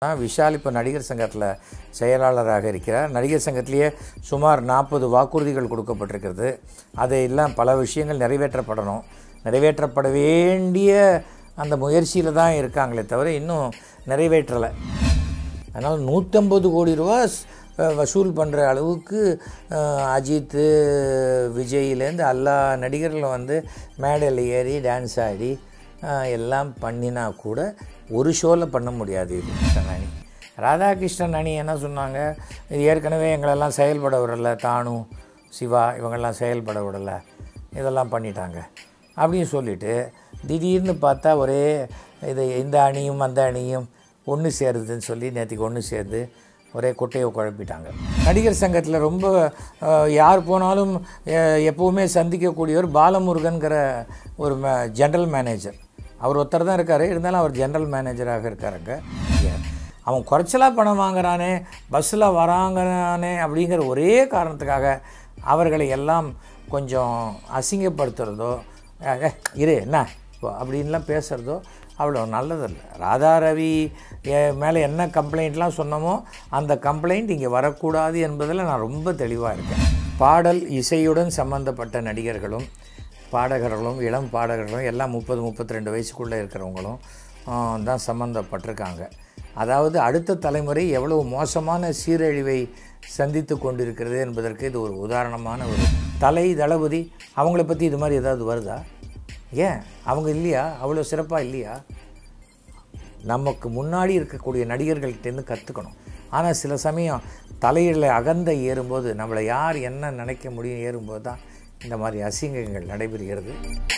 விஷால் இப்போ நடிகர் சங்கத்தில் செயலாளராக இருக்கிறார் நடிகர் சங்கத்திலேயே சுமார் நாற்பது வாக்குறுதிகள் கொடுக்கப்பட்டிருக்கிறது அதையெல்லாம் பல விஷயங்கள் நிறைவேற்றப்படணும் நிறைவேற்றப்பட வேண்டிய அந்த முயற்சியில் தான் இருக்காங்களே தவிர இன்னும் நிறைவேற்றலை அதனால் நூற்றம்பது கோடி ரூபா ஸ்- அஹ் வசூல் பண்ணுற அளவுக்கு அஹ், அஜித்து விஜய்லேருந்து எல்லா நடிகர்களும் வந்து மேடையில் ஏறி டான்ஸ் ஆடி அஹ், எல்லாம் பண்ணினா கூட ஒரு ஷோவில் பண்ண முடியாது இது கிருஷ்ணன் அணி ராதாகிருஷ்ணன் அணி என்ன சொன்னாங்க இது ஏற்கனவே எங்களெல்லாம் செயல்பட விடலை தானு சிவா இவங்கெல்லாம் செயல்பட விடலை இதெல்லாம் பண்ணிட்டாங்க அப்படின்னு சொல்லிட்டு திடீர்னு பார்த்தா ஒரே இது இந்த அணியும் அந்த அணியும் ஒன்று சேருதுன்னு சொல்லி நேற்றுக்கு ஒன்று சேர்ந்து ஒரே குட்டையை குழப்பிட்டாங்க நடிகர் சங்கத்தில் ரொம்ப அஹ், யார் போனாலும் அஹ், எப்போவுமே சந்திக்கக்கூடியவர் பாலமுருகன்கிற ஒரு ஜென்ரல் மேனேஜர் அவர் ஒருத்தர் தான் இருக்கார் இருந்தாலும் அவர் ஜென்ரல் மேனேஜராக இருக்காருங்க ஏன்? அவன் குறைச்சலாக பணம் வாங்குறானே பஸ்ஸில் வராங்கறானே அப்படிங்கிற ஒரே காரணத்துக்காக அவர்களை எல்லாம் கொஞ்சம் அசிங்கப்படுத்துகிறதோ அஹ், ஏய், இரு என்ன இப்போ அப்படின்லாம் பேசுகிறதோ அவ்வளோ நல்லதில்லை ராதா ரவி மேலே என்ன கம்ப்ளைண்ட்லாம் சொன்னமோ அந்த கம்ப்ளைண்ட் இங்கே வரக்கூடாது என்பதில் நான் ரொம்ப தெளிவாக இருக்கேன் பாடல் இசையுடன் சம்பந்தப்பட்ட நடிகர்களும் பாடகர்களும் இளம் பாடகர்களும் எல்லாம் முப்பது முப்பத்தி ரெண்டு வயசுக்குள்ளே இருக்கிறவங்களும் ஆஹ், தான் சம்மந்தப்பட்டிருக்காங்க அதாவது அடுத்த தலைமுறை எவ்வளவு மோசமான சீரழிவை சந்தித்து கொண்டிருக்கிறது என்பதற்கு இது ஒரு உதாரணமான ஒரு தலை தளபதி அவங்கள பற்றி இது மாதிரி ஏதாவது வருதா ஏன் அவங்க இல்லையா அவ்வளோ சிறப்பாக இல்லையா நமக்கு முன்னாடி இருக்கக்கூடிய நடிகர்கள்ட்டேருந்து கற்றுக்கணும் ஆனால் சில சமயம் தலையில் அகந்த ஏறும்போது நம்மளை யார் என்ன நினைக்க முடியும் ஏறும்போது தான் இந்த மாதிரி அசிங்கங்கள் நடைபெறுகிறது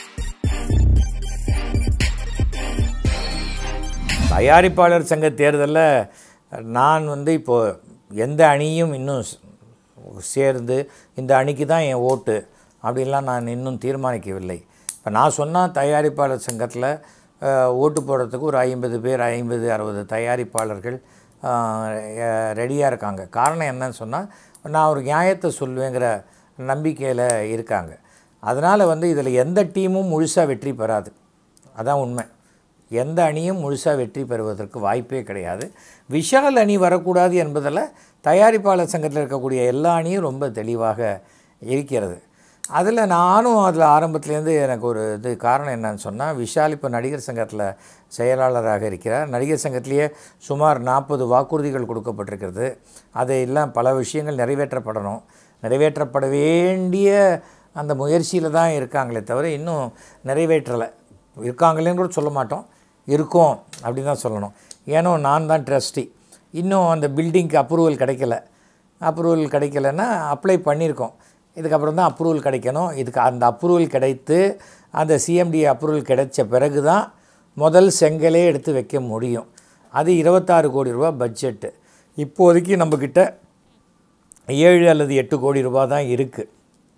தயாரிப்பாளர் சங்க தேர்தலில் நான் வந்து இப்போது எந்த அணியும் இன்னும் ஸ்- சேர்ந்து இந்த அணிக்கு தான் என் ஓட்டு அப்படின்லாம் நான் இன்னும் தீர்மானிக்கவில்லை இப்போ நான் சொன்னால் தயாரிப்பாளர் சங்கத்தில் ஓட்டு போடுறதுக்கு ஒரு ஐம்பது பேர் ஐம்பது அறுபது தயாரிப்பாளர்கள் ரெடியாக இருக்காங்க காரணம் என்னன்னு சொன்னால் நான் ஒரு நியாயத்தை சொல்லுவேங்கிற நம்பிக்கையில் இருக்காங்க அதனால் வந்து இதில் எந்த டீமும் முழுசாக வெற்றி பெறாது அதான் உண்மை எந்த அணியும் முழுசாக வெற்றி பெறுவதற்கு வாய்ப்பே கிடையாது விஷால் அணி வரக்கூடாது என்பதில் தயாரிப்பாளர் சங்கத்தில் இருக்கக்கூடிய எல்லா அணியும் ரொம்ப தெளிவாக இருக்கிறது அதில் நானும் அதில் ஆரம்பத்துலேருந்து எனக்கு ஒரு இது காரணம் என்னன்னு சொன்னால் விஷால் இப்போ நடிகர் சங்கத்தில் செயலாளராக இருக்கிறார் நடிகர் சங்கத்திலேயே சுமார் நாற்பது வாக்குறுதிகள் கொடுக்கப்பட்டிருக்கிறது அதையெல்லாம் பல விஷயங்கள் நிறைவேற்றப்படணும் நிறைவேற்றப்பட வேண்டிய அந்த முயற்சியில் தான் இருக்காங்களே தவிர இன்னும் நிறைவேற்றலை இருக்காங்களேன்னு கூட சொல்ல மாட்டோம் இருக்கோம் அப்படின்னு தான் சொல்லணும் ஏன்னா நான் தான் ட்ரஸ்டி இன்னும் அந்த பில்டிங்க்கு அப்ரூவல் கிடைக்கல அப்ரூவல் கிடைக்கலன்னா அப்ளை பண்ணியிருக்கோம் இதுக்கப்புறம் தான் அப்ரூவல் கிடைக்கணும் இதுக்கு அந்த அப்ரூவல் கிடைத்து அந்த சிஎம்டி அப்ரூவல் கிடைச்ச பிறகு தான் முதல் செங்கலே எடுத்து வைக்க முடியும் அது இருபத்தாறு கோடி ரூபா பட்ஜெட்டு இப்போதைக்கு நம்மக்கிட்ட ஏழு அல்லது எட்டு கோடி ரூபா தான் இருக்குது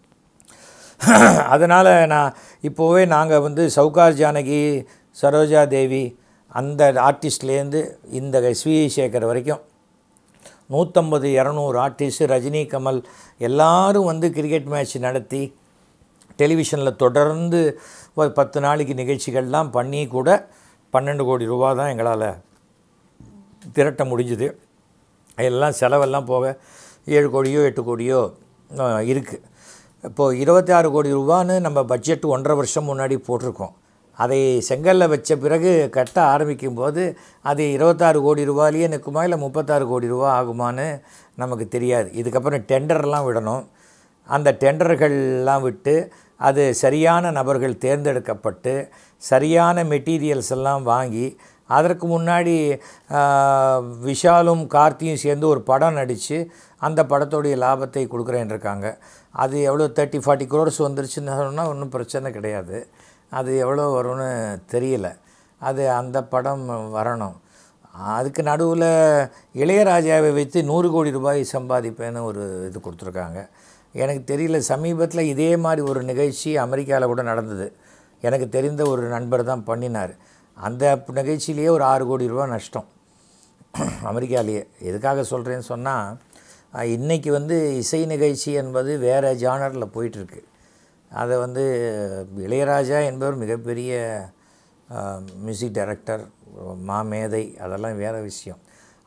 அதனால் நான் இப்போவே நாங்கள் வந்து சவுகார் ஜானகி சரோஜா தேவி அந்த ஆர்டிஸ்ட்லேருந்து இந்த ஸ்வி சேகர் வரைக்கும் நூற்றம்பது இரநூறு ஆர்டிஸ்ட் ரஜினி கமல் எல்லாரும் வந்து கிரிக்கெட் மேட்ச் நடத்தி டெலிவிஷனில் தொடர்ந்து ஒரு பத்து நாளைக்கு நிகழ்ச்சிகள்லாம் பண்ணி கூட பன்னெண்டு கோடி ரூபா தான் எங்களால் திரட்ட முடிஞ்சுது எல்லாம் செலவெல்லாம் போக ஏழு கோடியோ எட்டு கோடியோ இருக்குது இப்போது இருபத்தி ஆறு கோடி ரூபான்னு நம்ம பட்ஜெட் ஒன்றரை வருஷம் முன்னாடி போட்டிருக்கோம் அதை செங்கல்ல வச்ச பிறகு கட்ட ஆரம்பிக்கும் போது அது இருபத்தாறு கோடி ரூபாயிலேயே நிற்குமா இல்லை முப்பத்தாறு கோடி ரூபா ஆகுமான்னு நமக்கு தெரியாது இதுக்கப்புறம் டெண்டர்லாம் விடணும் அந்த டெண்டர்கள்லாம் விட்டு அது சரியான நபர்கள் தேர்ந்தெடுக்கப்பட்டு சரியான மெட்டீரியல்ஸ் எல்லாம் வாங்கி அதற்கு முன்னாடி ஆஹ், விஷாலும் கார்த்தியும் சேர்ந்து ஒரு படம் நடித்து அந்த படத்தோடைய லாபத்தை கொடுக்குறேன் இருக்காங்க அது எவ்வளோ தேர்ட்டி ஃபார்ட்டி க்ரோர்ஸ் வந்துருச்சுன்னு சொன்னால் ஒன்றும் பிரச்சனை கிடையாது அது எவ்வளோ வரும்னு தெரியல அது அந்த படம் வரணும் அதுக்கு நடுவில் இளையராஜாவை வைத்து நூறு கோடி ரூபாய் சம்பாதிப்பேன்னு ஒரு இது கொடுத்துருக்காங்க எனக்கு தெரியல சமீபத்தில் இதே மாதிரி ஒரு நிகழ்ச்சி அமெரிக்காவில் கூட நடந்தது எனக்கு தெரிந்த ஒரு நண்பர் தான் பண்ணினார் அந்த நிகழ்ச்சியிலேயே ஒரு ஆறு கோடி ரூபா நஷ்டம் அமெரிக்காலேயே எதுக்காக சொல்கிறேன்னு சொன்னால் இன்றைக்கி வந்து இசை நிகழ்ச்சி என்பது வேறு ஜானரில் போயிட்டுருக்கு அதை வந்து இளையராஜா என்பவர் மிகப்பெரிய மியூசிக் டைரக்டர் மாமேதை அதெல்லாம் வேறு விஷயம்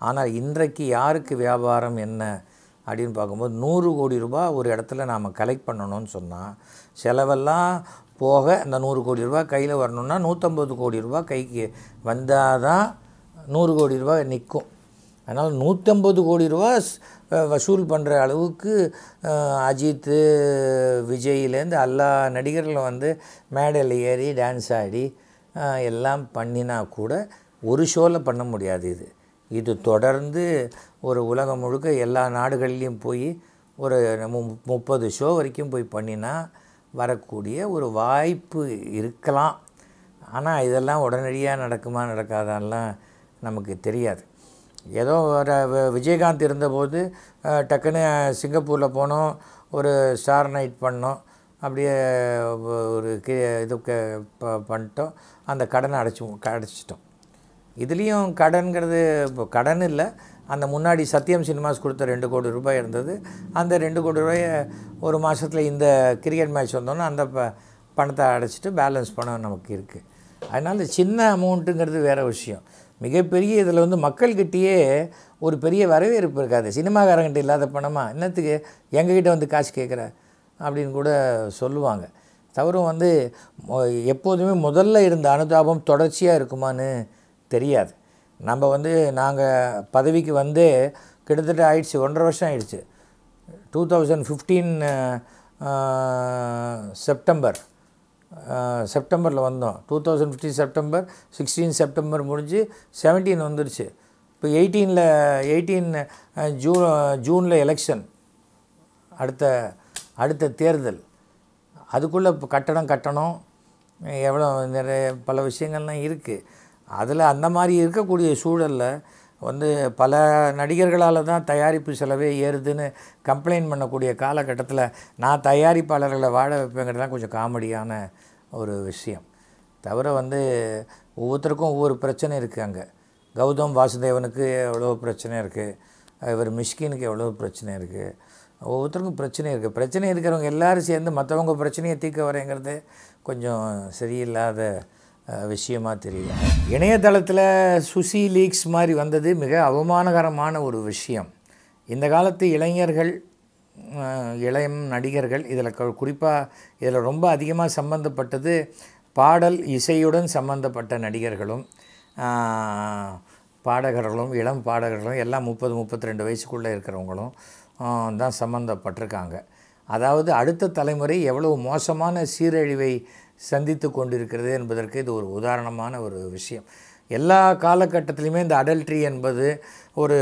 ஆனால் இன்றைக்கு யாருக்கு வியாபாரம் என்ன அப்படின்னு பார்க்கும்போது நூறு கோடி ரூபாய் ஒரு இடத்துல நாம் கலெக்ட் பண்ணணும்னு சொன்னால் செலவெல்லாம் போக அந்த நூறு கோடி ரூபாய் கையில் வரணும்னா நூற்றம்பது கோடி ரூபாய் கைக்கு வந்தால் தான் நூறு கோடி ரூபாய் நிற்கும் அதனால் நூற்றம்பது கோடி ரூபா ஸ்- அஹ் வசூல் பண்ணுற அளவுக்கு அஹ், அஜித்து விஜய்லேருந்து எல்லா நடிகர்களும் வந்து மேடையில் ஏறி டான்ஸ் ஆடி அஹ், எல்லாம் பண்ணினா கூட ஒரு ஷோவில் பண்ண முடியாது இது இது தொடர்ந்து ஒரு உலகம் முழுக்க எல்லா நாடுகள்லேயும் போய் ஒரு மு- முப்பது ஷோ வரைக்கும் போய் பண்ணினா வரக்கூடிய ஒரு வாய்ப்பு இருக்கலாம் ஆனால் இதெல்லாம் உடனடியாக நடக்குமா நடக்காதான்லாம் நமக்கு தெரியாது ஏதோ ஒரு வ- விஜயகாந்த் இருந்தபோது அஹ், டக்குன்னு சிங்கப்பூரில் போனோம் ஒரு ஸ்டார் நைட் பண்ணோம் அப்படியே ஒ- ஒரு கி இது க- ப- பண்ணிட்டோம் அந்த கடனை அடைச்சி அடைச்சிட்டோம் இதுலேயும் கடன்கிறது இப்போ கடன் இல்லை அந்த முன்னாடி சத்யம் சினிமாஸ் கொடுத்த ரெண்டு கோடி ரூபாய் இருந்தது அந்த ரெண்டு கோடி ரூபாயை ஒரு மாதத்தில் இந்த கிரிக்கெட் மேட்ச் வந்தோன்னே அந்த ப பணத்தை அடைச்சிட்டு பேலன்ஸ் பணம் நமக்கு இருக்குது அதனால் சின்ன அமௌண்ட்டுங்கிறது வேறு விஷயம் மிகப்பெரிய இதில் வந்து மக்கள்கிட்டயே ஒரு பெரிய வரவேற்பு இருக்காது சினிமாக்காரங்கிட்ட இல்லாத பணமா என்னத்துக்கு எங்ககிட்ட வந்து காசு கேட்குற அப்படின்னு கூட சொல்லுவாங்க தவறும் வந்து மொ- எப்போதுமே முதல்ல இருந்த அனுதாபம் தொடர்ச்சியாக இருக்குமான்னு தெரியாது நம்ம வந்து நாங்கள் பதவிக்கு வந்து கிட்டத்தட்ட ஆயிடுச்சு ஒன்றரை வருஷம் ஆயிடுச்சு டூ தௌசண்ட் ஃபிஃப்டீன் செப்டம்பர் செப்டம்பரில் வந்தோம் two thousand fifteen September sixteen September முடிஞ்சு செவன்டீன் வந்துருச்சு இப்போ எயிட்டீனில் எயிட்டீன் ஜூ ஜூனில் எலெக்ஷன் அடுத்த அடுத்த தேர்தல் அதுக்குள்ளே இப்போ கட்டணம் கட்டணும் எவ்வளோ நிறைய பல விஷயங்கள்லாம் இருக்குது அதில் அந்த மாதிரி இருக்கக்கூடிய சூழலில் வந்து பல நடிகர்களால் தான் தயாரிப்பு செலவே ஏறுதுன்னு கம்ப்ளைண்ட் பண்ணக்கூடிய காலகட்டத்தில் நான் தயாரிப்பாளர்களை வாழ வைப்பேங்கிறதுலாம் கொஞ்சம் காமெடியான ஒரு விஷயம் தவிர வந்து ஒவ்வொருத்தருக்கும் ஒவ்வொரு பிரச்சனை இருக்குது அங்கே கௌதம் வாசுதேவனுக்கு எவ்வளோ பிரச்சனை இருக்குது இவர் மிஷ்கினுக்கு எவ்வளோ பிரச்சனை இருக்குது ஒவ்வொருத்தருக்கும் பிரச்சனை இருக்குது பிரச்சனை இருக்கிறவங்க எல்லாரும் சேர்ந்து மற்றவங்க பிரச்சனையை தீர்க்க வரேங்கிறது கொஞ்சம் சரியில்லாத அஹ், விஷயமா தெரியும் இணையதளத்தில் சுசி லீக்ஸ் மாதிரி வந்தது மிக அவமானகரமான ஒரு விஷயம் இந்த காலத்து இளைஞர்கள் அஹ், இளம் நடிகர்கள் இதில் குறிப்பாக இதில் ரொம்ப அதிகமாக சம்பந்தப்பட்டது பாடல் இசையுடன் சம்பந்தப்பட்ட நடிகர்களும் ஆஹ், பாடகர்களும் இளம் பாடகர்களும் எல்லாம் முப்பது முப்பத்தி ரெண்டு வயசுக்குள்ளே இருக்கிறவங்களும் ஆஹ், தான் சம்மந்தப்பட்டிருக்காங்க அதாவது அடுத்த தலைமுறை எவ்வளவு மோசமான சீரழிவை சந்தித்து கொண்டிருக்கிறது என்பதற்கு இது ஒரு உதாரணமான ஒரு விஷயம் எல்லா காலகட்டத்திலையுமே இந்த அடல்ட்ரி என்பது ஒரு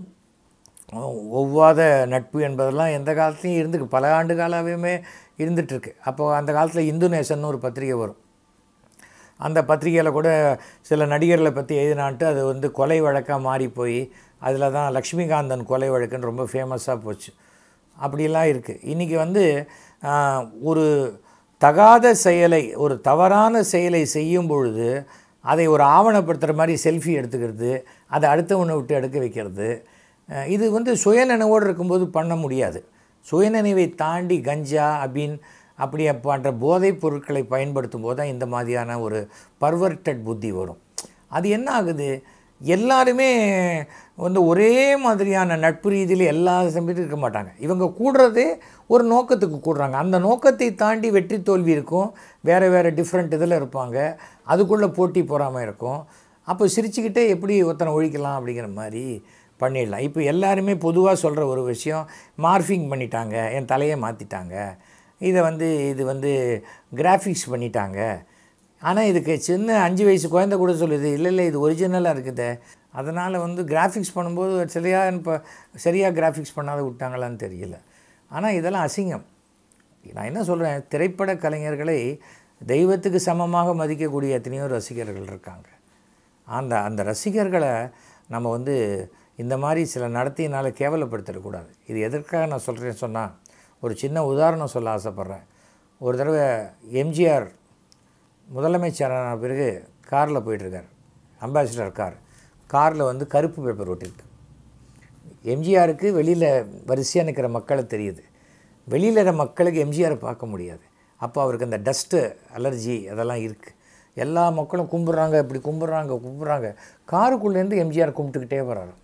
ஒவ்வாத நட்பு என்பதெல்லாம் எந்த காலத்துலையும் இருந்து பல ஆண்டு காலாகவே இருந்துகிட்ருக்கு அப்போ அந்த காலத்தில் இந்து நேசன்னு ஒரு பத்திரிகை வரும் அந்த பத்திரிகையில் கூட சில நடிகர்களை பற்றி எழுதினான்ட்டு அது வந்து கொலை வழக்காக மாறி போய் அதில் தான் லக்ஷ்மிகாந்தன் கொலை வழக்குன்னு ரொம்ப ஃபேமஸாக போச்சு அப்படிலாம் இருக்குது இன்றைக்கி வந்து ஆஹ், ஒரு தகாத செயலை ஒரு தவறான செயலை செய்யும் பொழுது அதை ஒரு ஆவணப்படுத்துகிற மாதிரி செல்ஃபி எடுத்துக்கிறது அதை அடுத்தவனை விட்டு எடுக்க வைக்கிறது அஹ், இது வந்து சுயநினைவோடு இருக்கும்போது பண்ண முடியாது சுயநினைவை தாண்டி கஞ்சா அபின் அப்படி போன்ற போதைப் பொருட்களை பயன்படுத்தும் போது தான் இந்த மாதிரியான ஒரு பர்வர்டட் புத்தி வரும் அது என்ன ஆகுது எல்லாருமே வந்து ஒரே மாதிரியான நட்பு ரீதியில் எல்லா சமயத்தும் இருக்க மாட்டாங்க இவங்க கூடுறதே ஒரு நோக்கத்துக்கு கூடுறாங்க அந்த நோக்கத்தை தாண்டி வெற்றி தோல்வி இருக்கும் வேறு வேறு டிஃப்ரெண்ட் இதில் இருப்பாங்க அதுக்குள்ளே போட்டி பொறாமை இருக்கும் அப்போ சிரிச்சுக்கிட்டே எப்படி ஒருத்தனை ஒழிக்கலாம் அப்படிங்கிற மாதிரி பண்ணிடலாம் இப்போ எல்லாருமே பொதுவாக சொல்கிற ஒரு விஷயம் மார்ஃபிங் பண்ணிட்டாங்க என் தலையை மாற்றிட்டாங்க இதை வந்து இது வந்து கிராஃபிக்ஸ் பண்ணிட்டாங்க ஆனால் இதுக்கு சின்ன அஞ்சு வயசு குழந்தை கூட சொல்லுது இல்லை இல்லை இது ஒரிஜினலாக இருக்குது அதனால் வந்து கிராஃபிக்ஸ் பண்ணும்போது சரியாக இப்போ சரியாக கிராஃபிக்ஸ் பண்ணாத விட்டாங்களான்னு தெரியல ஆனால் இதெல்லாம் அசிங்கம் நான் என்ன சொல்கிறேன் திரைப்பட கலைஞர்களை தெய்வத்துக்கு சமமாக மதிக்கக்கூடிய எத்தனையோ ரசிகர்கள் இருக்காங்க அந்த அந்த ரசிகர்களை நம்ம வந்து இந்த மாதிரி சில நடத்தியினால் கேவலப்படுத்திடக்கூடாது இது எதற்காக நான் சொல்கிறேன்னு சொன்னால் ஒரு சின்ன உதாரணம் சொல்ல ஆசைப்பட்றேன் ஒரு தடவை எம்ஜிஆர் முதலமைச்சரான பிறகு காரில் போயிட்டுருக்கார் அம்பாசிடர் கார் காரில் வந்து கருப்பு பேப்பர் ஒட்டியிருக்கு எம்ஜிஆருக்கு வெளியில் வரிசையாக நிற்கிற மக்களை தெரியுது வெளியில் இருக்கிற மக்களுக்கு எம்ஜிஆரை பார்க்க முடியாது அப்போ அவருக்கு அந்த டஸ்ட்டு அலர்ஜி அதெல்லாம் இருக்குது எல்லா மக்களும் கும்பிட்றாங்க இப்படி கும்பிட்றாங்க கும்பிட்றாங்க காருக்குள்ளேருந்து எம்ஜிஆர் கும்பிட்டுக்கிட்டே வர்றாரு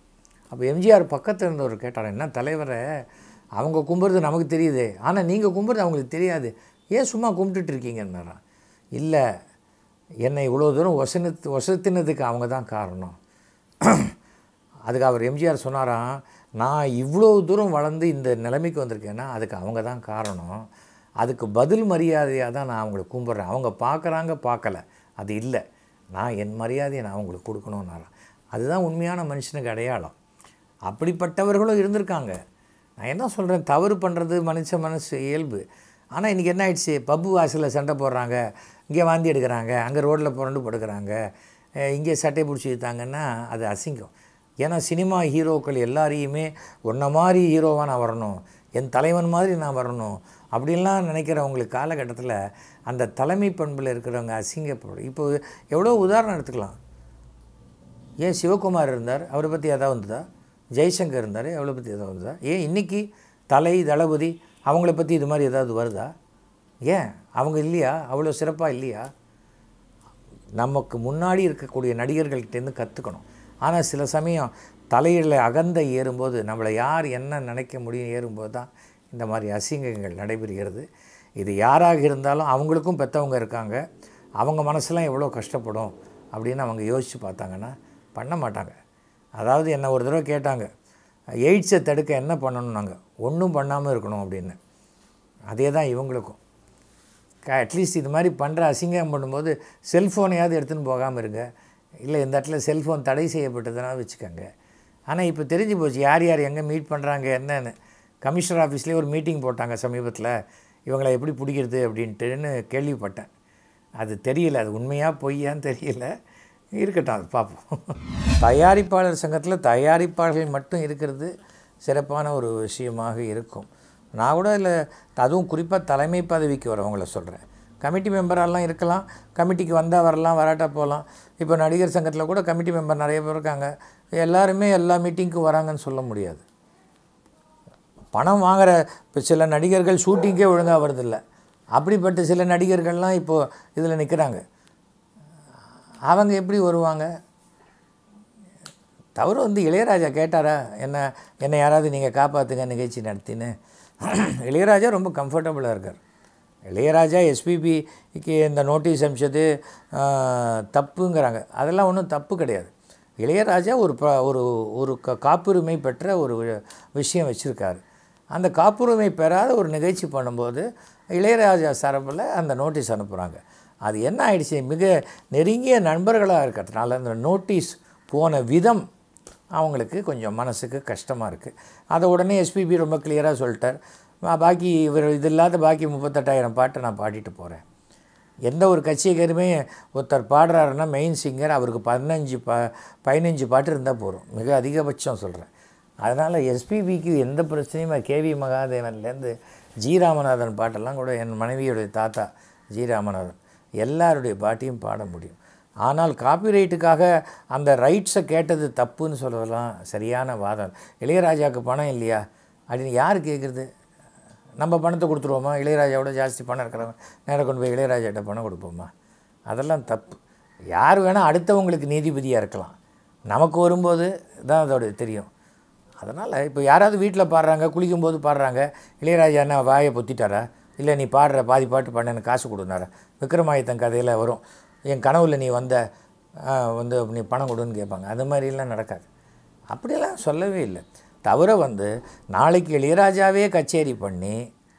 அப்போ எம்ஜிஆர் பக்கத்தில் இருந்தவர் கேட்டார் என்ன தலைவரை அவங்க கும்பிட்றது நமக்கு தெரியுது ஆனால் நீங்கள் கும்பிட்றது அவங்களுக்கு தெரியாது ஏன் சும்மா கும்பிட்டுட்டு இருக்கீங்கன்னாராம் இல்லை என்னை இவ்வளோ தூரம் ஒசனத்து ஒசத்தினதுக்கு அவங்க தான் காரணம் அதுக்கு அவர் எம்ஜிஆர் சொன்னாராம் நான் இவ்வளோ தூரம் வளர்ந்து இந்த நிலைமைக்கு வந்திருக்கேன்னா அதுக்கு அவங்க தான் காரணம் அதுக்கு பதில் மரியாதையாக தான் நான் அவங்களை கும்பிட்றேன் அவங்க பார்க்குறாங்க பார்க்கல அது இல்லை நான் என் மரியாதையை நான் அவங்களுக்கு கொடுக்கணும்னாராம் அதுதான் உண்மையான மனுஷனுக்கு அடையாளம் அப்படிப்பட்டவர்களும் இருந்திருக்காங்க நான் என்ன சொல்கிறேன் தவறு பண்ணுறது மனுஷ மனசு இயல்பு ஆனால் இன்றைக்கி என்ன ஆயிடுச்சு பப்பு வாசலில் சண்டை போடுறாங்க இங்கே வாந்தி எடுக்கிறாங்க அங்கே ரோட்டில் புரண்டு படுக்கிறாங்க அஹ் இங்கே சட்டை பிடிச்சி வைத்தாங்கன்னா அது அசிங்கம் ஏன்னா சினிமா ஹீரோக்கள் எல்லாரையுமே உன்ன மாதிரி ஹீரோவாக நான் வரணும் என் தலைவன் மாதிரி நான் வரணும் அப்படின்லாம் நினைக்கிறவங்களுக்கு காலகட்டத்தில் அந்த தலைமை பண்பில் இருக்கிறவங்க அசிங்கப்படும் இப்போ எவ்வளோ உதாரணம் எடுத்துக்கலாம் ஏன் சிவகுமார் இருந்தார் அவரை பற்றி எதாவது வந்ததா ஜெய்சங்கர் இருந்தார் அவளை பற்றி எதாவது வந்ததா ஏன் இன்றைக்கி தலை தளபதி அவங்கள பற்றி இது மாதிரி ஏதாவது வருதா ஏன் அவங்க இல்லையா அவ்வளோ சிறப்பாக இல்லையா நமக்கு முன்னாடி இருக்கக்கூடிய நடிகர்கள்ட்டேருந்து கற்றுக்கணும் ஆனால் சில சமயம் தலையில் அகந்த ஏறும்போது நம்மளை யார் என்ன நினைக்க முடியும் ஏறும்போது தான் இந்த மாதிரி அசிங்கங்கள் நடைபெறுகிறது இது யாராக இருந்தாலும் அவங்களுக்கும் பெற்றவங்க இருக்காங்க அவங்க மனசெல்லாம் எவ்வளோ கஷ்டப்படும் அப்படின்னு அவங்க யோசித்து பார்த்தாங்கன்னா பண்ண மாட்டாங்க அதாவது என்ன ஒரு தடவை கேட்டாங்க எய்ட்ஸை தடுக்க என்ன பண்ணணும் நாங்கள் ஒன்றும் பண்ணாமல் இருக்கணும் அப்படின்னு அதே தான் இவங்களுக்கும் அட்லீஸ்ட் இது மாதிரி பண்ணுற அசிங்கம் பண்ணும்போது செல்ஃபோனையாவது எடுத்துன்னு போகாமல் இருங்க இல்லை இந்த இடத்துல செல்ஃபோன் தடை செய்யப்பட்டதுனா வச்சுக்கோங்க ஆனால் இப்போ தெரிஞ்சு போச்சு யார் யார் எங்கே மீட் பண்ணுறாங்க என்னன்னு கமிஷனர் ஆஃபீஸ்லேயே ஒரு மீட்டிங் போட்டாங்க சமீபத்தில் இவங்களை எப்படி பிடிக்கிறது அப்படின்ட்டுன்னு கேள்விப்பட்டேன் அது தெரியல அது உண்மையாக பொய்யான்னு தெரியல இருக்கட்டும் அது பார்ப்போம் தயாரிப்பாளர் சங்கத்தில் தயாரிப்பாளர்கள் மட்டும் இருக்கிறது சிறப்பான ஒரு விஷயமாக இருக்கும் நான் கூட இல்லை அதுவும் குறிப்பாக தலைமை பதவிக்கு வரவங்கள சொல்கிறேன் கமிட்டி மெம்பரெல்லாம் இருக்கலாம் கமிட்டிக்கு வந்தால் வரலாம் வராட்டா போகலாம் இப்போ நடிகர் சங்கத்தில் கூட கமிட்டி மெம்பர் நிறைய பேர் இருக்காங்க எல்லாருமே எல்லா மீட்டிங்க்கும் வராங்கன்னு சொல்ல முடியாது பணம் வாங்குகிற இப்போ சில நடிகர்கள் ஷூட்டிங்கே ஒழுங்காக வரதில்லை அப்படிப்பட்ட சில நடிகர்கள்லாம் இப்போது இதில் நிற்கிறாங்க அவங்க எப்படி வருவாங்க தவறு வந்து இளையராஜா கேட்டாரா என்ன என்னை யாராவது நீங்கள் காப்பாற்றுங்க நிகழ்ச்சி நடத்தின்னு இளையராஜா ரொம்ப கம்ஃபர்டபுளாக இருக்கார் இளையராஜா எஸ்பிபிக்கு இந்த நோட்டீஸ் அமிச்சது ஆஹ், தப்புங்கிறாங்க அதெல்லாம் ஒன்றும் தப்பு கிடையாது இளையராஜா ஒரு ப ஒரு ஒரு க காப்புரிமை பெற்ற ஒரு வி- விஷயம் வச்சுருக்காரு அந்த காப்புரிமை பெறாத ஒரு நிகழ்ச்சி பண்ணும்போது இளையராஜா சார்பில் அந்த நோட்டீஸ் அனுப்புகிறாங்க அது என்ன ஆயிடுச்சு மிக நெருங்கிய நண்பர்களாக இருக்கிறதுனால அந்த நோட்டீஸ் போன விதம் அவங்களுக்கு கொஞ்சம் மனசுக்கு கஷ்டமாக இருக்குது அதை உடனே எஸ்பிபி ரொம்ப கிளியராக சொல்லிட்டார் "பா- பாக்கி இவர் இது இல்லாத பாக்கி முப்பத்தெட்டாயிரம் பாட்டை நான் பாடிட்டு போகிறேன் எந்த ஒரு கட்சிக்காருமே ஒருத்தர் பாடுறாருன்னா மெயின் சிங்கர் அவருக்கு பதினஞ்சு ப பதினஞ்சு பாட்டு இருந்தால் போதும் மிக அதிகபட்சம் சொல்கிறேன் அதனால் எஸ்பிபிக்கு எந்த பிரச்சனையும் கேவி மகாதேவன்லேருந்து ஜி ராமநாதன் பாட்டெல்லாம் கூட என் மனைவியுடைய தாத்தா ஜி ராமநாதன் எல்லாருடைய பாட்டையும் பாட முடியும் ஆனால் காப்பிரைட்டுக்காக அந்த ரைட்ஸை கேட்டது தப்புன்னு சொல்கிறதெல்லாம் சரியான வாதம் இளையராஜாவுக்கு பணம் இல்லையா அப்படின்னு யார் கேட்குறது நம்ம பணத்தை கொடுத்துருவோமா இளையராஜாவோட ஜாஸ்தி பணம் இருக்கிறவங்க நேராக கொண்டு போய் இளையராஜாட்ட பணம் கொடுப்போமா அதெல்லாம் தப்பு யார் வேணால் அடுத்தவங்களுக்கு நீதிபதியாக இருக்கலாம் நமக்கு வரும்போது தான் அதோட தெரியும் அதனால் இப்போ யாராவது வீட்டில் பாடுறாங்க குளிக்கும்போது பாடுறாங்க இளையராஜா என்ன வாயை பொத்திட்டாரா இல்லை நீ பாடுற பாதி பாட்டு பண்ண எனக்கு காசு கொடுனாரா விக்ரமாதித்தன் கதையில் வரும் என் கனவுல நீ வந்த ஆ, வந்து நீ பணம் கொடுன்னு கேட்பாங்க அது மாதிரிலாம் நடக்காது அப்படியெல்லாம் சொல்லவே இல்லை தவிர வந்து நாளைக்கு இளையராஜாவே கச்சேரி பண்ணி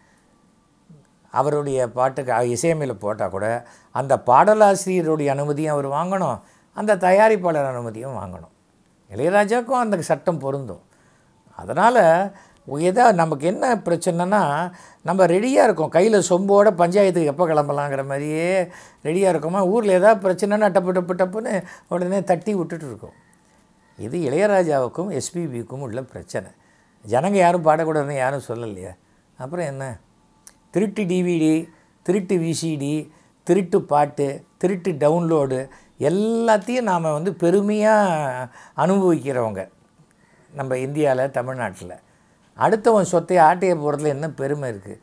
அவருடைய பாட்டுக்கு அ- இசையமையில் போட்டால் கூட அந்த பாடலாசிரியருடைய அனுமதியும் அவர் வாங்கணும் அந்த தயாரிப்பாளர் அனுமதியும் வாங்கணும் இளையராஜாவுக்கும் அந்த சட்டம் பொருந்தும் அதனால் எதா நமக்கு என்ன பிரச்சனைனா நம்ம ரெடியாக இருக்கோம் கையில் சொம்போட பஞ்சாயத்துக்கு எப்போ கிளம்பலாங்கிற மாதிரியே ரெடியாக இருக்கோமா ஊரில் ஏதாவது பிரச்சனைனா டப்பு டப்பு டப்புன்னு உடனே தட்டி விட்டுட்டு இருக்கோம் இது இளையராஜாவுக்கும் எஸ்பிபிக்கும் உள்ள பிரச்சனை ஜனங்க யாரும் பாடக்கூடாதுன்னு யாரும் சொல்லலையே அப்புறம் என்ன திருட்டு டிவிடி திருட்டு விசிடி திருட்டு பாட்டு திருட்டு டவுன்லோடு எல்லாத்தையும் நாம் வந்து பெருமையாக அனுபவிக்கிறவங்க நம்ம இந்தியாவில் தமிழ்நாட்டில் அடுத்தவன் சொத்தை ஆட்டைய போகிறதுல என்ன பெருமை இருக்குது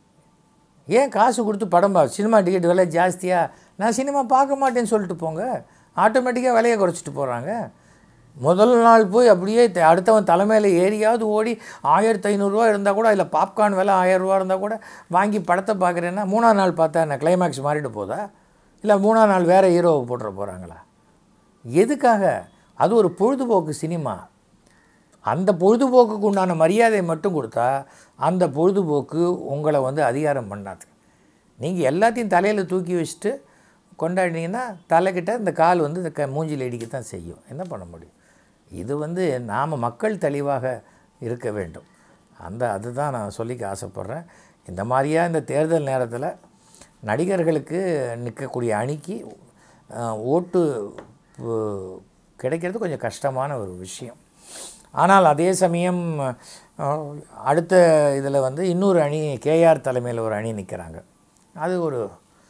ஏன் காசு கொடுத்து படம் பா சினிமா டிக்கெட் விலை ஜாஸ்தியாக நான் சினிமா பார்க்க மாட்டேன்னு சொல்லிட்டு போங்க ஆட்டோமேட்டிக்காக விலையை குறைச்சிட்டு போகிறாங்க முதல் நாள் போய் அப்படியே த- அடுத்தவன் தலைமையில் ஏறியாவது ஓடி ஆயிரத்தி ஐநூறுரூவா இருந்தால் கூட அதில் பாப்கார்ன் விலை ஆயிரம் ரூபா இருந்தால் கூட வாங்கி படத்தை பார்க்குறேன்னா மூணாம் நாள் பார்த்தா என்ன கிளைமேக்ஸ் மாறிட்டு போதா இல்லை மூணாம் நாள் வேறு ஹீரோவை போட்டுற போகிறாங்களா எதுக்காக அது ஒரு பொழுதுபோக்கு சினிமா அந்த பொழுதுபோக்குக்கு உண்டான மரியாதையை மட்டும் கொடுத்தா அந்த பொழுதுபோக்கு உங்களை வந்து அதிகாரம் பண்ணாது நீங்கள் எல்லாத்தையும் தலையில் தூக்கி வச்சுட்டு கொண்டாடினீங்கன்னா தலைக்கிட்ட இந்த கால் வந்து இந்த க மூஞ்சில் இடிக்கத்தான் செய்யும் என்ன பண்ண முடியும் இது வந்து நாம் மக்கள் தெளிவாக இருக்க வேண்டும் அந்த அதுதான் நான் சொல்லிக்க ஆசைப்பட்றேன் இந்த மாதிரியா இந்த தேர்தல் நேரத்தில் நடிகர்களுக்கு நிற்கக்கூடிய அணிக்கு அஹ், ஓட்டு அஹ், கிடைக்கிறது கொஞ்சம் கஷ்டமான ஒரு விஷயம் ஆனால் அதே சமயம் அஹ், அடுத்த இதில் வந்து இன்னொரு அணி கேஆர் தலைமையில் ஒரு அணி நிற்கிறாங்க அது ஒரு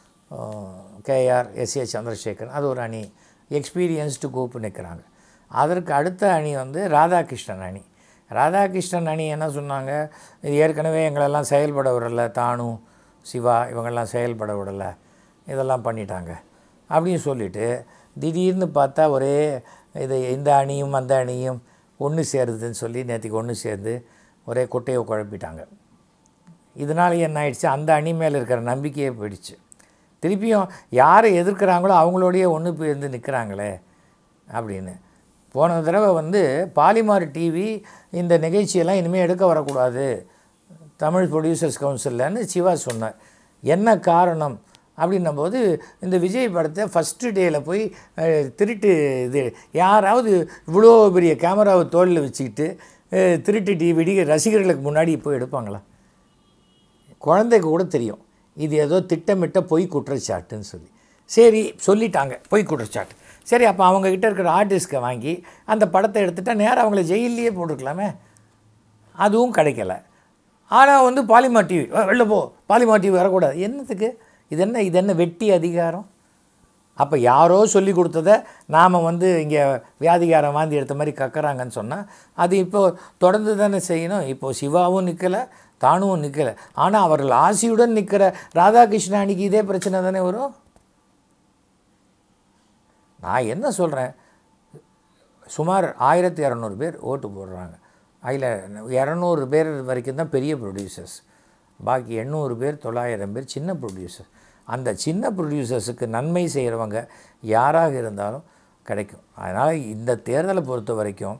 கேஆர் எஸ் ஏ சந்திரசேகர் அது ஒரு அணி எக்ஸ்பீரியன்ஸ்டு குரூப் நிற்கிறாங்க அதற்கு அடுத்த அணி வந்து ராதாகிருஷ்ணன் அணி ராதாகிருஷ்ணன் அணி என்ன சொன்னாங்க இது ஏற்கனவே எங்களெல்லாம் செயல்பட விடலை தானு சிவா இவங்கெல்லாம் செயல்பட விடலை இதெல்லாம் பண்ணிட்டாங்க அப்படின்னு சொல்லிட்டு திடீர்னு பார்த்தா ஒரே இது இந்த அணியும் அந்த அணியும் ஒன்று சேருதுன்னு சொல்லி நேற்றுக்கு ஒன்று சேர்ந்து ஒரே குட்டையை குழப்பிட்டாங்க இதனால என்ன ஆயிடுச்சு அந்த அணி மேலே இருக்கிற நம்பிக்கையே போயிடுச்சு திருப்பியும் யாரை எதிர்க்கிறாங்களோ அவங்களோடயே ஒன்று போயிருந்து நிற்கிறாங்களே அப்படின்னு போன தடவை வந்து பாலிமார் டிவி இந்த நிகழ்ச்சியெல்லாம் இனிமேல் எடுக்க வரக்கூடாது தமிழ் ப்ரொடியூசர்ஸ் கவுன்சில்லன்னு சிவா சொன்னார் என்ன காரணம் அப்படின்னும்போது இந்த விஜய் படத்தை ஃபஸ்ட்டு டேயில் போய் அஹ், திருட்டு இது யாராவது இவ்வளோ பெரிய கேமராவை தோளில் வச்சுக்கிட்டு அஹ், திருட்டு டிவிடி ரசிகர்களுக்கு முன்னாடி போய் எடுப்பாங்களா குழந்தைக்கு கூட தெரியும் இது ஏதோ திட்டமிட்ட பொய் குற்றச்சாட்டுன்னு சொல்லி சரி சொல்லிட்டாங்க பொய் குற்றச்சாட்டு சரி அப்போ அவங்கக்கிட்ட இருக்கிற ஆர்டிஸ்ட்டை வாங்கி அந்த படத்தை எடுத்துட்டா நேரா அவங்கள ஜெயிலையே போட்டிருக்கலாமே அதுவும் கிடைக்கல ஆனால் வந்து பாலிமா டிவி வெளில போ பாலிமா டிவி வரக்கூடாது என்னத்துக்கு இது என்ன இது என்ன வெட்டி அதிகாரம் அப்போ யாரோ சொல்லி கொடுத்ததை நாம் வந்து இங்கே வியாதிகாரம் வாந்தி எடுத்த மாதிரி கக்கறாங்கன்னு சொன்னால் அது இப்போ தொடர்ந்து தானே செய்யணும் இப்போது சிவாவும் நிற்கலை தானுவும் நிற்கலை ஆனால் அவர்கள் ஆசியுடன் நிற்கிற ராதாகிருஷ்ண அன்னைக்கு இதே பிரச்சனை தானே வரும் நான் என்ன சொல்கிறேன் சுமார் ஆயிரத்தி இரநூறு பேர் ஓட்டு போடுறாங்க அதில் இரநூறு பேர் வரைக்கும் தான் பெரிய ப்ரொடியூசர்ஸ் பாக்கி எண்ணூறு பேர் தொள்ளாயிரம் பேர் சின்ன ப்ரொடியூசர் அந்த சின்ன ப்ரொடியூசர்ஸுக்கு நன்மை செய்கிறவங்க யாராக இருந்தாலும் கிடைக்கும் அதனால் இந்த தேர்தலை பொறுத்த வரைக்கும்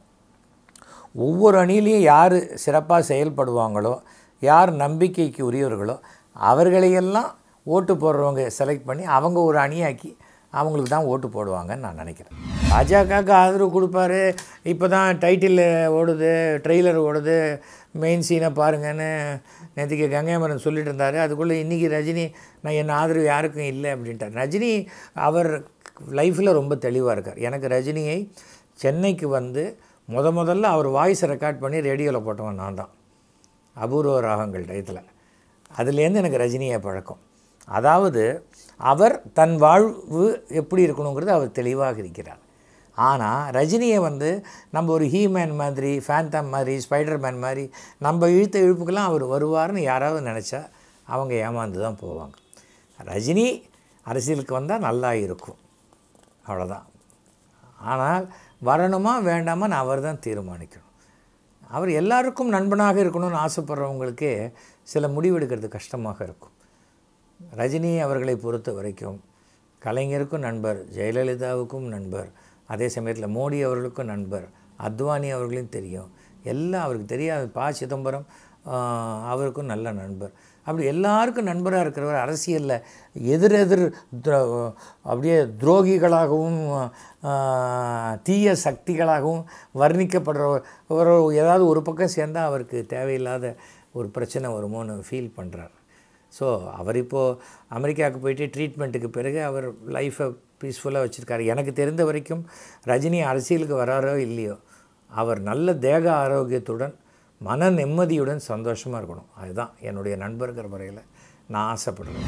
ஒவ்வொரு அணியிலையும் யார் சிறப்பாக செயல்படுவாங்களோ யார் நம்பிக்கைக்கு உரியவர்களோ அவர்களையெல்லாம் ஓட்டு போடுறவங்க செலக்ட் பண்ணி அவங்க ஒரு அணியாக்கி அவங்களுக்கு தான் ஓட்டு போடுவாங்கன்னு நான் நினைக்கிறேன் பாஜகவுக்கு ஆதரவு கொடுப்பாரு இப்போ தான் டைட்டில் ஓடுது ட்ரெய்லர் ஓடுது மெயின் சீனை பாருங்கன்னு நேற்றுக்கு கங்கைமரன் சொல்லிட்டு இருந்தார் அதுக்குள்ளே இன்றைக்கி ரஜினி நான் என் ஆதரவு யாருக்கும் இல்லை அப்படின்ட்டார் ரஜினி அவர் லைஃப்பில் ரொம்ப தெளிவாக இருக்கார் எனக்கு ரஜினியை சென்னைக்கு வந்து முத முதல்ல அவர் வாய்ஸை ரெக்கார்ட் பண்ணி ரேடியோவில் போட்டவன் நான் தான் அபூர்வ ராகங்கள் டயத்தில் அதுலேருந்து எனக்கு ரஜினியை பழக்கம் அதாவது அவர் தன் வாழ்வு எப்படி இருக்கணுங்கிறது அவர் தெளிவாக இருக்கிறார் ஆனால் ரஜினியை வந்து நம்ம ஒரு ஹீமேன் மாதிரி ஃபேண்டம் மாதிரி ஸ்பைடர் மேன் மாதிரி நம்ம இழுத்த இழுப்புக்கெல்லாம் அவர் வருவார்னு யாராவது நினச்சா அவங்க ஏமாந்து தான் போவாங்க ரஜினி அரசியலுக்கு வந்தால் நல்லா இருக்கும் அவ்வளோதான் ஆனால் வரணுமா வேண்டாமா நான் அவர் தான் தீர்மானிக்கணும் அவர் எல்லாருக்கும் நண்பனாக இருக்கணும்னு ஆசைப்படுறவங்களுக்கே சில முடிவெடுக்கிறது கஷ்டமாக இருக்கும் ரஜினி அவர்களை பொறுத்த வரைக்கும் கலைஞருக்கும் நண்பர் ஜெயலலிதாவுக்கும் நண்பர் அதே சமயத்தில் மோடி அவர்களுக்கும் நண்பர் அத்வானி அவர்களையும் தெரியும் எல்லாம் அவருக்கு தெரியாத ப சிதம்பரம் ஆஹ், அவருக்கும் நல்ல நண்பர் அப்படி எல்லாருக்கும் நண்பராக இருக்கிறவர் அரசியலில் எதிரெதிர் துர- அப்படியே துரோகிகளாகவும் ஆஹ், தீய சக்திகளாகவும் வர்ணிக்கப்படுற ஒரு ஏதாவது ஒரு பக்கம் சேர்ந்தால் அவருக்கு தேவையில்லாத ஒரு பிரச்சனை வருமோன்னு ஃபீல் பண்ணுறார் ஸோ அவர் இப்போது அமெரிக்காவுக்கு போயிட்டு ட்ரீட்மெண்ட்டுக்கு பிறகு அவர் லைஃப்பை பீஸ்ஃபுல்லாக வச்சுருக்காரு எனக்கு தெரிந்த வரைக்கும் ரஜினி அரசியலுக்கு வராரோ இல்லையோ அவர் நல்ல தேக ஆரோக்கியத்துடன் மன நிம்மதியுடன் சந்தோஷமாக இருக்கணும் அதுதான் என்னுடைய நண்பர்கிற முறையில் நான் ஆசைப்படுறேன்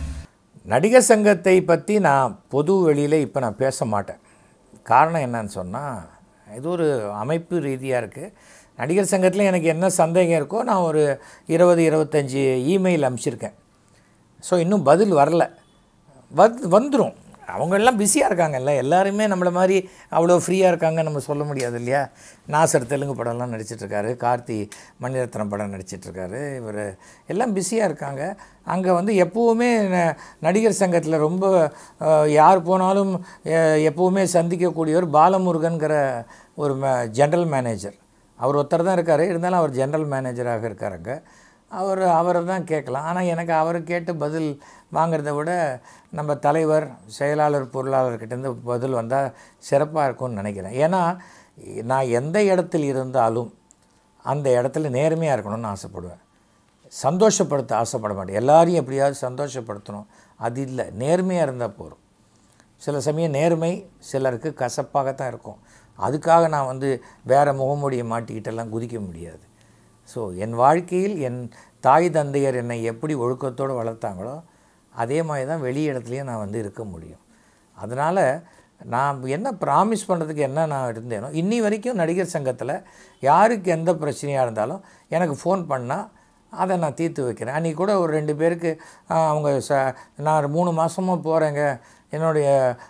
நடிகர் சங்கத்தை பற்றி நான் பொது வெளியில் இப்போ நான் பேச மாட்டேன் காரணம் என்னன்னு சொன்னால் இது ஒரு அமைப்பு ரீதியாக இருக்குது நடிகர் சங்கத்தில் எனக்கு என்ன சந்தேகம் இருக்கோ நான் ஒரு இருபது இருபத்தஞ்சி இமெயில் அனுப்பிச்சிருக்கேன் ஸோ இன்னும் பதில் வரல வந் வந்துடும் அவங்க எல்லாம் பிஸியாக இருக்காங்கல்ல எல்லாருமே நம்மளை மாதிரி அவ்வளோ ஃப்ரீயாக இருக்காங்க நம்ம சொல்ல முடியாது இல்லையா நாசர் தெலுங்கு படம்லாம் நடிச்சிட்ருக்காரு கார்த்தி மணிரத்னம் படம் நடிச்சிட்ருக்காரு இவர் எல்லாம் பிஸியாக இருக்காங்க அங்கே வந்து எப்போவுமே ந- நடிகர் சங்கத்தில் ரொம்ப அஹ், யார் போனாலும் அஹ், எப்போவுமே சந்திக்கக்கூடியவர் பாலமுருகன்கிற ஒரு ஜென்ரல் மேனேஜர் அவர் ஒருத்தர் தான் இருக்கார் இருந்தாலும் அவர் ஜென்ரல் மேனேஜராக இருக்காருங்க அவர் அவரை தான் கேட்கலாம் ஆனால் எனக்கு அவர் கேட்டு பதில் வாங்குறத விட நம்ம தலைவர் செயலாளர் பொருளாளர்கிட்டேருந்து பதில் வந்தால் சிறப்பாக இருக்கும்னு நினைக்கிறேன் ஏன்னா நான் எந்த இடத்தில் இருந்தாலும் அந்த இடத்துல நேர்மையாக இருக்கணும்னு ஆசைப்படுவேன் சந்தோஷப்படுத்த ஆசைப்பட மாட்டேன் எல்லாரையும் எப்படியாவது சந்தோஷப்படுத்தணும் அது இல்லை நேர்மையாக இருந்தால் போதும் சில சமயம் நேர்மை சிலருக்கு கசப்பாகத்தான் இருக்கும் அதுக்காக நான் வந்து வேறு முகமூடியை மாட்டிக்கிட்டெல்லாம் குதிக்க முடியாது ஸோ என் வாழ்க்கையில் என் தாய் தந்தையர் என்னை எப்படி ஒழுக்கத்தோடு வளர்த்தாங்களோ அதே மாதிரி தான் வெளி இடத்துலையும் நான் வந்து இருக்க முடியும் அதனால் நான் என்ன ப்ராமிஸ் பண்ணுறதுக்கு என்ன நான் இருந்தேனோ இன்னி வரைக்கும் நடிகர் சங்கத்தில் யாருக்கு எந்த பிரச்சனையாக இருந்தாலும் எனக்கு ஃபோன் பண்ணால் அதை நான் தீர்த்து வைக்கிறேன் அன்றைக்கி கூட ஒரு ரெண்டு பேருக்கு ஆ, அவங்க ச நான் மூணு மாதமாக போகிறேங்க என்னுடைய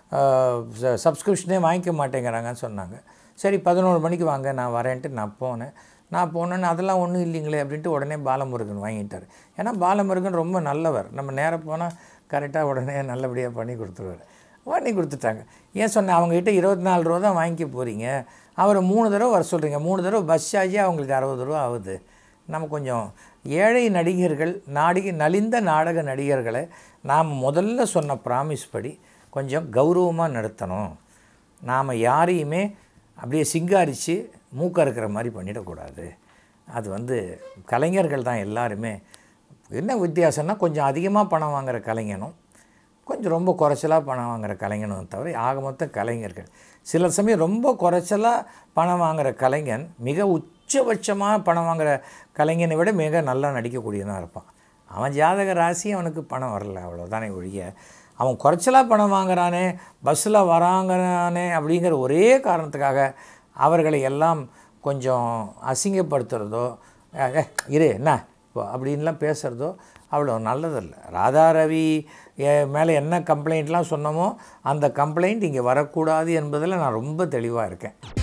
சப்ஸ்கிரிப்ஷனே வாங்கிக்க மாட்டேங்கிறாங்கன்னு சொன்னாங்க சரி பதினோரு மணிக்கு வாங்க நான் வரேன்ட்டு நான் போனேன் நான் போனேன்னு அதெல்லாம் ஒன்றும் இல்லைங்களே அப்படின்ட்டு உடனே பாலமுருகன் வாங்கிட்டார் ஏன்னா பாலமுருகன் ரொம்ப நல்லவர் நம்ம நேராக போனால் கரெக்டாக உடனே நல்லபடியாக பண்ணி கொடுத்துருவார் பண்ணி கொடுத்துட்டாங்க ஏன் சொன்னேன் அவங்ககிட்ட இருபத்தி நாலு ரூபா தான் வாங்கிக்க போகிறீங்க அவரை மூணு தடவை வர சொல்கிறீங்க மூணு தடவை பஸ் சார்ஜே அவங்களுக்கு அறுபது ரூபா ஆகுது நம்ம கொஞ்சம் ஏழை நடிகர்கள் நாடிகை நலிந்த நாடக நடிகர்களை நாம் முதல்ல சொன்ன ப்ராமிஸ் படி கொஞ்சம் கௌரவமாக நடத்தணும் நாம் யாரையுமே அப்படியே சிங்காரித்து மூக்க இருக்கிற மாதிரி பண்ணிடக்கூடாது அது வந்து கலைஞர்கள் தான் எல்லாருமே என்ன வித்தியாசம்னா கொஞ்சம் அதிகமாக பணம் வாங்குற கலைஞனும் கொஞ்சம் ரொம்ப குறைச்சலாக பணம் வாங்குற கலைஞனும் தவிர ஆக மொத்தம் கலைஞர்கள் சில சமயம் ரொம்ப குறைச்சலாக பணம் வாங்குற கலைஞன் மிக உச்சபட்சமாக பணம் வாங்குற கலைஞனை விட மிக நல்லா நடிக்கக்கூடியவனாக இருப்பான் அவன் ஜாதக ராசி அவனுக்கு பணம் வரல அவ்வளோதானே ஒழிய அவன் குறைச்சலாக பணம் வாங்குறானே பஸ்ஸில் வராங்கிறானே அப்படிங்கிற ஒரே காரணத்துக்காக அவர்களை எல்லாம் கொஞ்சம் அசிங்கப்படுத்துகிறதோ "ஏய், ஏய், இரு என்ன இப்போ அப்படின்லாம் பேசுகிறதோ அவ்வளோ நல்லதில்லை ராதா ரவி மேலே என்ன கம்ப்ளைண்ட்லாம் சொன்னமோ அந்த கம்ப்ளைண்ட் இங்கே வரக்கூடாது என்பதில் நான் ரொம்ப தெளிவாக இருக்கேன்